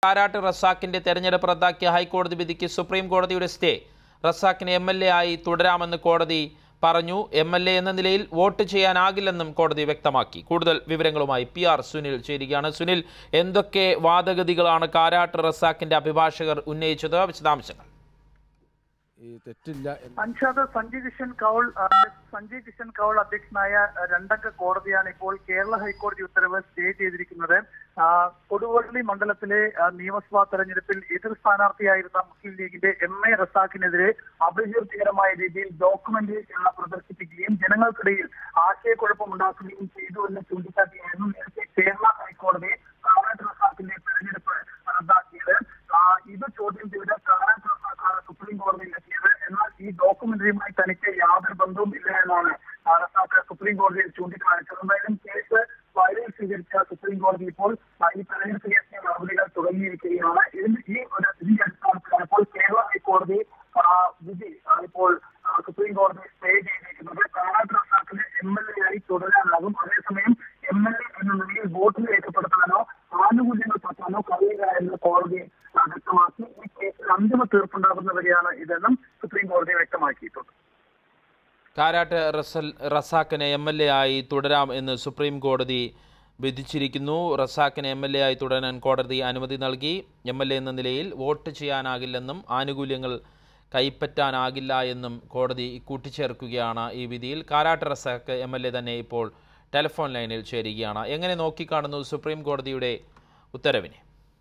കാരാട്ട് റസാക്കിന്റെ തെരഞ്ഞെടുപ്പ് റദ്ദാക്കിയ ഹൈക്കോടതി വിധിക്ക് സുപ്രീം കോടതിയുടെ സ്റ്റേ റസാക്കിന് എം എൽ എ ആയി തുടരാമെന്ന് കോടതി പറഞ്ഞു എം എൽ എ എന്ന നിലയിൽ വോട്ട് ചെയ്യാനാകില്ലെന്നും കോടതി വ്യക്തമാക്കി കൂടുതൽ വിവരങ്ങളുമായി പി ആർ സുനിൽ ചേരുകയാണ് സുനിൽ എന്തൊക്കെ വാദഗതികളാണ് കാരാട്ട് റസാക്കിന്റെ അഭിഭാഷകർ ഉന്നയിച്ചത് വിശദാംശങ്ങൾ ഈ തെറ്റില്ല എന്ന് അൻഷാദ് സഞ്ജയ് കിഷൻ കൗൾ ആ, സഞ്ജയ് കിഷൻ കൗൾ അധ്യക്ഷനായ രണ്ടംഗ കോടതിയാണ് ഇപ്പോൾ കേരള ഹൈക്കോടതി ഉത്തരവ് സ്റ്റേ ചെയ്തിരിക്കുന്നത് ആ, കൊടുവള്ളി മണ്ഡലത്തിലെ ആ, നിയമസഭാ തെരഞ്ഞെടുപ്പിൽ എതിർ സ്ഥാനാർത്ഥിയായിരുന്ന മുസ്ലിം ലീഗിന്റെ എം എ റസാഖിനെതിരെ അപകീർത്തികരമായ രീതിയിൽ ഡോക്യുമെന്റ് ആ, പ്രദർശിപ്പിക്കുകയും ജനങ്ങൾക്കിടയിൽ ആശയക്കുഴപ്പമുണ്ടാക്കുകയും ചെയ്തു എന്ന് ചൂണ്ടിക്കാട്ടിയായിരുന്നു നേരത്തെ കേരള ഹൈക്കോടതി കാരാട്ട് റസാഖിന്റെ തെരഞ്ഞെടുപ്പ് റദ്ദാക്കിയത് ആ, ഇത് ചോദ്യം ചെയ്ത് കാരാട്ട് റസാഖാണ് സുപ്രീം കോടതിയിലെത്തിയത് എന്നാൽ ഈ ഡോക്യുമെന്ററിയുമായി തനിക്ക് യാതൊരു ബന്ധവും ഇല്ല എന്നാണ് ആ, റസാഖ് സുപ്രീം കോടതിയിൽ ചൂണ്ടിക്കാണിച്ചത് എന്തായാലും കേസ് ഫയലിൽ സ്വീകരിച്ച സുപ്രീം കോടതി ഇപ്പോൾ ആ, ഈ തെരഞ്ഞെടുപ്പ് കേസിന്റെ നടപടികൾ തുടങ്ങിയിരിക്കുകയാണ് ഇതിന് ഈ ഒരു ഇതിന്റെ അടിസ്ഥാനത്തിലാണ് ഇപ്പോൾ കേരള ഹൈക്കോടതി ആ, വിധി ആ, ഇപ്പോൾ ആ, സുപ്രീം കോടതി സ്റ്റേ ചെയ്തിരിക്കുന്നത് കാരാട്ട് റസാഖിന് എം എൽ എ ആയി തുടരാനാകും അതേസമയം എം എൽ എ എന്ന നിലയിൽ വോട്ട് രേഖപ്പെടുത്താനോ ആനുകൂല്യങ്ങൾ പറ്റാനോ കഴിയില്ല എന്ന് കോടതി ആ, വ്യക്തമാക്കി ഈ കേസിൽ അന്തിമ തീർപ്പുണ്ടാകുന്നവരെയാണ് ഇതെന്നും സുപ്രീം കോടതി വ്യക്തമാക്കിയിട്ടുണ്ട് കാരാട്ട് റസൽ റസാഖിനെ എം എൽ എ ആയി തുടരാം എന്ന് സുപ്രീം കോടതി വിധിച്ചിരിക്കുന്നു റസാഖിന് എം എൽ എ ആയി തുടരാൻ കോടതി അനുമതി നൽകി എം എൽ എ എന്ന നിലയിൽ വോട്ട് ചെയ്യാനാകില്ലെന്നും ആനുകൂല്യങ്ങൾ കൈപ്പറ്റാനാകില്ല എന്നും കോടതി കൂട്ടിച്ചേർക്കുകയാണ് ഈ വിധിയിൽ Karat Razak M L A തന്നെ ഇപ്പോൾ ടെലിഫോൺ ലൈനിൽ ചേരുകയാണ് എങ്ങനെ നോക്കിക്കാണുന്നു സുപ്രീം കോടതിയുടെ ഉത്തരവിനെ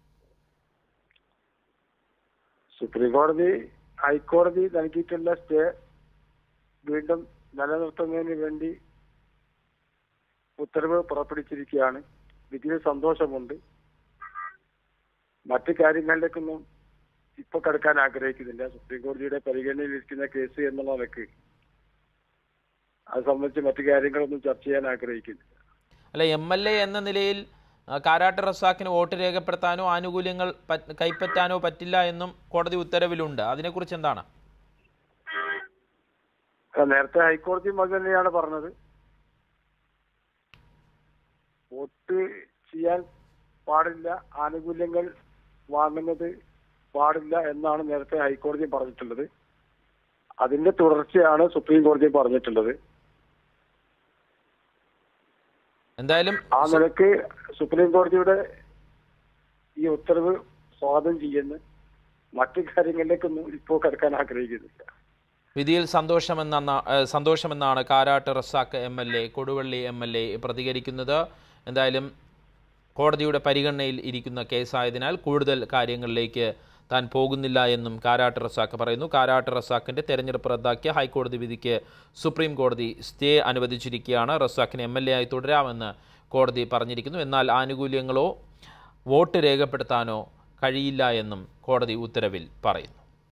സുപ്രീം കോടതി ഹൈക്കോടതി നൽകിയിട്ടുള്ള സ്റ്റേ വീണ്ടും നിലനിർത്തുന്നതിന് വേണ്ടി ഉത്തരവ് പുറപ്പെടുവിച്ചിരിക്കുകയാണ് വിധിയിൽ സന്തോഷമുണ്ട് മറ്റു കാര്യങ്ങളിലേക്കൊന്നും ഇപ്പൊ കടക്കാൻ ആഗ്രഹിക്കുന്നില്ല സുപ്രീം കോടതിയുടെ പരിഗണനയിലിരിക്കുന്ന കേസ് എന്നുള്ള നിലക്ക് അത് സംബന്ധിച്ച് മറ്റു കാര്യങ്ങളൊന്നും ചർച്ച ചെയ്യാൻ ആഗ്രഹിക്കുന്നില്ല അല്ല എം എൽ എ എന്ന നിലയിൽ ആ, കാരാട്ട് റസാഖിന് വോട്ട് രേഖപ്പെടുത്താനോ ആനുകൂല്യങ്ങൾ പറ്റ് കൈപ്പറ്റാനോ പറ്റില്ല എന്നും കോടതി ഉത്തരവിലുണ്ട് അതിനെക്കുറിച്ച് എന്താണ് അല്ല, നേരത്തെ ഹൈക്കോടതിയും അത് തന്നെയാണ് പറഞ്ഞത് വോട്ട് ചെയ്യാൻ പാടില്ല ആനുകൂല്യങ്ങൾ വാങ്ങുന്നത് പാടില്ല എന്നാണ് നേരത്തെ ഹൈക്കോടതി പറഞ്ഞിട്ടുള്ളത് അതിന്റെ തുടർച്ചയാണ് സുപ്രീം കോടതി പറഞ്ഞിട്ടുള്ളത് എന്തായാലും ആ നിലക്ക് സുപ്രീം കോടതിയുടെ ഈ ഉത്തരവ് സ്വാഗതം ചെയ്യുന്നു മറ്റു കാര്യങ്ങളിലേക്കൊന്നും ഇപ്പോൾ കിടക്കാൻ ആഗ്രഹിക്കുന്നില്ല വിധിയിൽ സന്തോഷമെന്ന സന്തോഷമെന്നാണ് Karat Razak M L A Koduvally M L A പ്രതികരിക്കുന്നത് എന്തായാലും കോടതിയുടെ പരിഗണനയിൽ ഇരിക്കുന്ന കേസായതിനാൽ കൂടുതൽ കാര്യങ്ങളിലേക്ക് താൻ പോകുന്നില്ല എന്നും കാരാട്ട് റസാഖ് പറയുന്നു കാരാട്ട് റസാഖിൻ്റെ തെരഞ്ഞെടുപ്പ് റദ്ദാക്കിയ ഹൈക്കോടതി വിധിക്ക് സുപ്രീം കോടതി സ്റ്റേ അനുവദിച്ചിരിക്കുകയാണ് റസാഖിന് എം എൽ എ ആയി തുടരാമെന്ന് കോടതി പറഞ്ഞിരിക്കുന്നു എന്നാൽ ആനുകൂല്യങ്ങളോ വോട്ട് രേഖപ്പെടുത്താനോ കഴിയില്ല എന്നും കോടതി ഉത്തരവിൽ പറയുന്നു